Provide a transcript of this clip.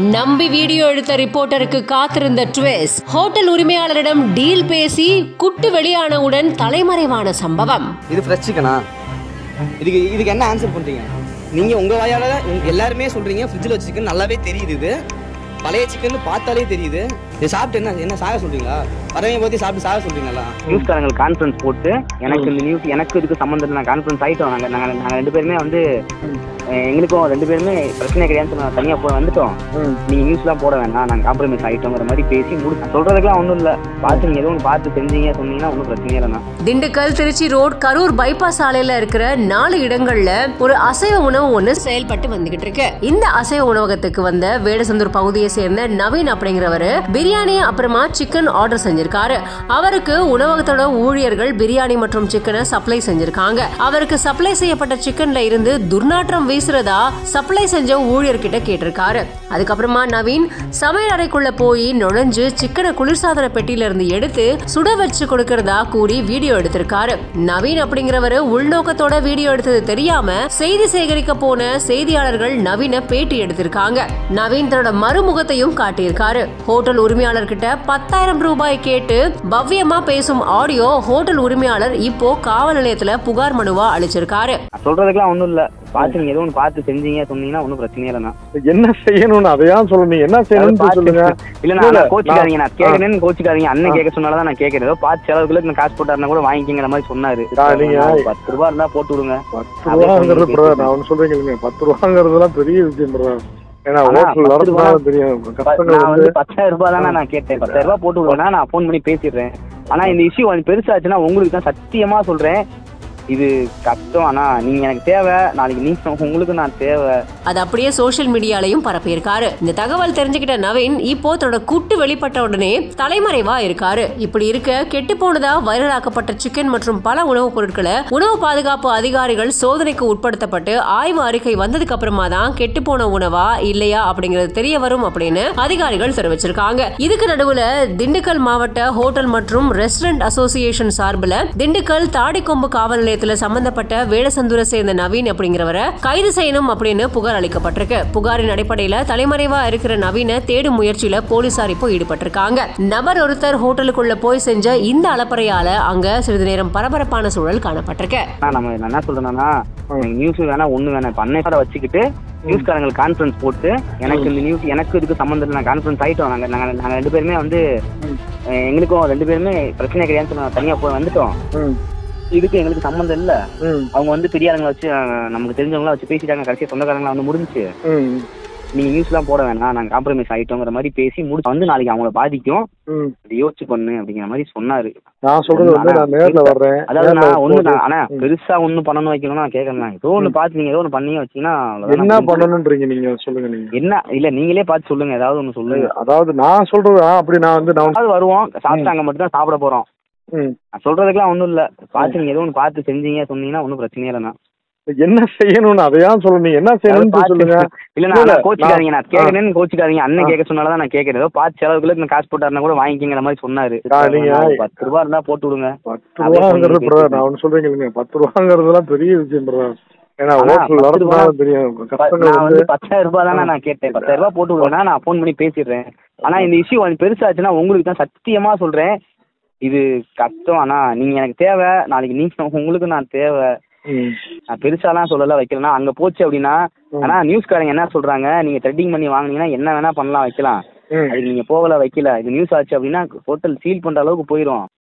நம்பி வீடியோ எடுத்த ரிப்போர்ட்டருக்கு காத்திருந்த ட்விஸ் ஹோட்டல் உரிமையாளரிடம் டீல் பேசி குட்டு வெளியானவுடன் தலைமறைவான சம்பவம் இது ஃப்ரெஷ் சிக்கனா இதுக்கு இதுக்கு என்ன ஆன்சர் பண்ணுறீங்க நீங்கள் உங்கள் வாயால் எல்லாருமே சொல்கிறீங்க ஃப்ரிட்ஜில் வச்ச சிக்கன் நல்லாவே தெரியுது இது பழைய சிக்கன் பார்த்தாலே தெரியுது இது சாப்பிட்டு என்ன என்ன சாக சொல்கிறீங்களா பறவையை பற்றி சாப்பிட்டு சாக சொல்கிறீங்களா நியூஸ்காரங்களுக்கு கான்ஃபரன்ஸ் போட்டு எனக்கு இந்த நியூஸ் எனக்கு இதுக்கு சம்மந்தம் இல்லை நான் கான்ஃபரன்ஸ் ஆகிட்டோம் நாங்கள் நாங்கள் நாங்கள் ரெண்டு பேருமே வந்து அஹ், எங்களுக்கும் ரெண்டு பேருமே பிரச்சனை கிடையாதுன்னு சொல்லி தனியாக போய் வந்துட்டோம் நீங்கள் நியூஸ்லாம் போட வேணாம் நாங்கள் காம்ப்ரமைஸ் ஆகிட்டோங்கிற மாதிரி பேசி முடி சொல்கிறதுக்குலாம் ஒன்றும் இல்லை பார்த்து நீங்கள் எதுவும் பார்த்து செஞ்சீங்க சொன்னீங்கன்னா ஒன்றும் பிரச்சனையே இல்லைண்ணா திண்டுக்கல் திருச்சி ரோட் கரூர் பைபாஸ் சாலையில இருக்கிற நாலு இடங்கள்ல ஒரு அசைவ உணவு ஒண்ணு செயல்பட்டு வந்துகிட்டு இருக்கு இந்த அசைவ உணவகத்துக்கு வந்த வேடசந்தூர் பகுதியை சேர்ந்த நவீன் அப்படிங்கிறவரு பிரியாணி அப்புறமா சிக்கன் ஆர்டர் செஞ்சிருக்காரு அவருக்கு உணவகத்தோட ஊழியர்கள் பிரியாணி மற்றும் சிக்கனை சப்ளை செஞ்சிருக்காங்க அவருக்கு சப்ளை செய்யப்பட்ட சிக்கன்ல இருந்து துர்நாற்றம் வீசுறதா சப்ளை செஞ்ச ஊழியர்கிட்ட கேட்டிருக்காரு அதுக்கப்புறமா நவீன் சமையல் அறைக்குள்ள போய் நுழைஞ்சு சிக்கனை குளிர்சாதன பெட்டியில இருந்து எடுத்து சுட வச்சு கொடுக்கறதா கூறி வீடியோ எடுத்திருக்காரு நவீன் அப்படிங்கிறவரு உள்நோக்கத்தோட வீடியோ எடுத்தது தெரியாம செய்தி சேகரிக்க போன செய்தியாளர்கள் நவீன பேட்டி எடுத்திருக்காங்க நவீன் தன்னோட மறுமுகத்தையும் காட்டியிருக்காரு ஹோட்டல் உரிமையாளர் கிட்ட பத்தாயிரம் ரூபாய் கேட்டு பவ்யமா பேசும் ஆடியோ ஹோட்டல் உரிமையாளர் இப்போ காவல் நிலையத்துல புகார் மனுவா அளிச்சிருக்காரு சொல்கிறதுக்குலாம் ஒன்றும் இல்லை பார்த்து நீங்கள் எதுவும் பார்த்து செஞ்சீங்க சொன்னீங்கன்னா ஒன்றும் பிரச்சனையே இல்லைண்ணா என்ன செய்யணும்னு அதையான் சொல்லணும் என்ன செய்யணும்னு சொல்லுங்க இல்ல இல்ல, நான் கோச்சிக்காதீங்க நான் நான்- கேட்கறேன்னு கோச்சிக்காதீங்க அண்ணன் கேட்க சொன்னாலதான் நான் கேட்கறேன் ஏதோ பார்த்து செலவுக்குள்ள நான் காசு போட்டாருன்னா கூட வாங்கிக்கிங்கிற மாதிரி சொன்னாரு ஆ, நீங்க- நான் பத்து ரூபா இருந்தா போட்டு விடுங்க பத்து ரூபாங்கிறது பிரதர் நான் ஒன்று சொல்றேன் கேளுங்க பத்து ரூபாங்கிறதுலாம் பெரிய விஷயம் பிரதர் ஏன்னா ஆனா, ஹோட்டல் பத்து ரூபா- நடத்தினாலும் தெரியும் ப- கஷ்டங்கள் நான் வந்து வந்து பத்தாயிரம் ரூபாய் தானே நான் கேட்டேன் பத்தாயிரம் ரூபாய் போட்டு விடுவேன்னா நான் ஃபோன் பண்ணி பேசிடுறேன் ஆனா இந்த இஷ்யூ கொஞ்சம் பெருசாச்சுன்னா உங்களுக்கு தான் சத்தியமா சொல்றேன் இது கஷ்டம் ஆனா நீங்க எனக்கு தேவை நாளைக்கு நீங்க உங்களுக்கு நான் தேவை அது அப்படியே சோஷியல் மீடியாலையும் பரப்பியிருக்காரு இந்த தகவல் தெரிஞ்சுக்கிட்ட நவீன் இப்போ தன்னோட குட்டு வெளிப்பட்ட உடனே தலைமறைவா இருக்காரு இப்படி இருக்க கெட்டு போனதா வைரலாக்கப்பட்ட சிக்கன் மற்றும் பல உணவுப் பொருட்களை உணவு பாதுகாப்பு அதிகாரிகள் சோதனைக்கு உட்படுத்தப்பட்டு ஆய்வு அறிக்கை வந்ததுக்கு அப்புறமா தான் கெட்டு போன உணவா இல்லையா அப்படிங்கிறது தெரிய வரும் அப்படின்னு அதிகாரிகள் தெரிவிச்சிருக்காங்க இதுக்கு நடுவுல திண்டுக்கல் மாவட்ட ஹோட்டல் மற்றும் ரெஸ்டாரண்ட் அசோசியேஷன் சார்பில் திண்டுக்கல் தாடிக்கொம்பு காவல் நிலையத்துல சம்பந்தப்பட்ட வேடசந்தூரை சேர்ந்த நவீன் அப்படிங்கிறவரை கைது செய்யணும் அப்படின்னு புகார் அளிக்கப்பட்டிருக்கு புகாரின் அடிப்படையில தலைமறைவா இருக்கிற நவீன தேடும் முயற்சியில போலீசார் இப்போ ஈடுபட்டிருக்காங்க நபர் ஒருத்தர் ஹோட்டலுக்குள்ள போய் செஞ்ச இந்த அலப்பறையால அங்க சிறிது நேரம் பரபரப்பான சூழல் காணப்பட்டிருக்கு ஆனா நம்ம நான் என்ன சொல்றேன்னா நியூஸ் வேணா ஒண்ணு வேணாம் இப்ப அன்னையோட வச்சுக்கிட்டு நியூஸ்காரங்களுக்கு கான்ஃபரன்ஸ் போட்டு எனக்கு இந்த நியூஸ் எனக்கு இதுக்கு சம்மந்தம் இல்லை நான் கான்ஃபரன்ஸ் ஆகிட்டோம் நாங்கள் நாங்கள் நாங்கள் ரெண்டு பேருமே வந்து அஹ், எங்களுக்கும் ரெண்டு பேருமே பிரச்சனை கிடையாதுன்னு சொல்லி தனியாக போய் வந்துட்டோம் ம், இதுக்கு எங்களுக்கு சம்மந்தம் இல்லை ம், அவங்க வந்து பெரிய ஆளுங்களை வச்சு அஹ், நமக்கு தெரிஞ்சவங்களா வச்சு பேசிட்டாங்க கடைசியாக சொந்தக்காரங்களா வந்து முடிஞ்சுச்சு ம், நீங்கள் நியூஸ்லாம் போட வேணாம் நாங்கள் காம்ப்ரமைஸ் ஆகிட்டோங்கிற மாதிரி பேசி முடிச்சு வந்து நாளைக்கு அவங்கள பாதிக்கும் ம். அதை யோசிச்சு பண்ணு அப்படிங்கிற மாதிரி சொன்னாரு நான் சொல்றது வந்து நான் நேர்ல வர்றேன் அதாவது நேர்ல நான் ஒண்ணு போட்டு- நான் ஆனா ம். பெருசா ஒண்ணு பண்ணணும் வைக்கணும்னு நான் கேட்கறேன் ஏதோ ஒண்ணு பார்த்து நீங்க ஏதோ ஒண்ணு பண்ணி வச்சீங்கன்னா அவ்வளவுதான். என்ன பண்ணணும்ன்றீங்க நீங்க சொல்லுங்க நீங்க என்ன இல்ல நீங்களே பார்த்து சொல்லுங்க ஏதாவது ஒண்ணு சொல்லுங்க அதாவது நான் சொல்றது ஆ, அப்படி நான் வந்து நான் அதாவது வருவோம் சாப்பிட்டாங்க மட்டும் தான் சாப்பிட போறோம் ம். நான் சொல்றதுக்குலாம் ஒண்ணும் இல்ல பார்த்து நீங்க ஏதோ ஒண்ணு பார்த்து செஞ்சீங்க சொன்னீங்கன்னா ஒன்றும் பிரச்சனையே இல்லைண்ணா என்ன செய்யணும்னு அதையான் சொல்லணும் நீங்க என்ன செய்யணும்னு சொல்லுங்க இல்ல இல்ல, நான் கோச்சிக்காதீங்க நான் ஆ. கேட்கறேன்னு கோச்சிக்காதீங்க அண்ணன் ஆ. கேட்க சொன்னாலதான் நான் கேட்கறேன் ஏதோ பார்த்து செலவுக்குள்ள நான் காசு போட்டாருன்னா கூட வாங்கிக்கிங்கிற மாதிரி சொன்னாரு ஆ, நீங்க- நான் பத்து ரூபா இருந்தா போட்டு விடுங்க பத்து அப்படியே ரூபாங்கிறது சொல்லி பிரதர் நான் ஒன்று சொல்றேன் கேளுங்க பத்து ரூபாங்கிறதுலாம் பெரிய விஷயம் பிரதர் ஏன்னா ஆனா, ஹோட்டல் பத்து நடத்தினாலும் தெரியும் ப- கஷ்டங்கள் நான் வந்து வந்து பத்தாயிரம் ரூபாய் தானே நான் கேட்டேன் பத்தாயிரம் ரூபாய் போட்டு விடுவேன்னா நான் ஃபோன் பண்ணி பேசிடுறேன் ஆனா இந்த இஷ்யூ கொஞ்சம் பெருசாச்சுன்னா உங்களுக்கு தான் சத்தியமா சொல்றேன் இது கஷ்டம் ஆனா நீங்க எனக்கு தேவை நாளைக்கு நீங்க உங்களுக்கு நான் தேவை ம். நான் பெருசாலாம் சொல்லல வைக்கலனா அங்க போச்சு அப்படின்னா ஆனா நியூஸ்காரங்க என்ன சொல்றாங்க நீங்க த்ரெட்டிங் பண்ணி வாங்குனீங்கன்னா என்ன வேணா பண்ணலாம் வைக்கலாம் ம். அதுக்கு நீங்க போகல வைக்கல இது நியூஸ் ஆச்சு அப்படின்னா ஹோட்டல் சீல் பண்ற அளவுக்கு போயிடும்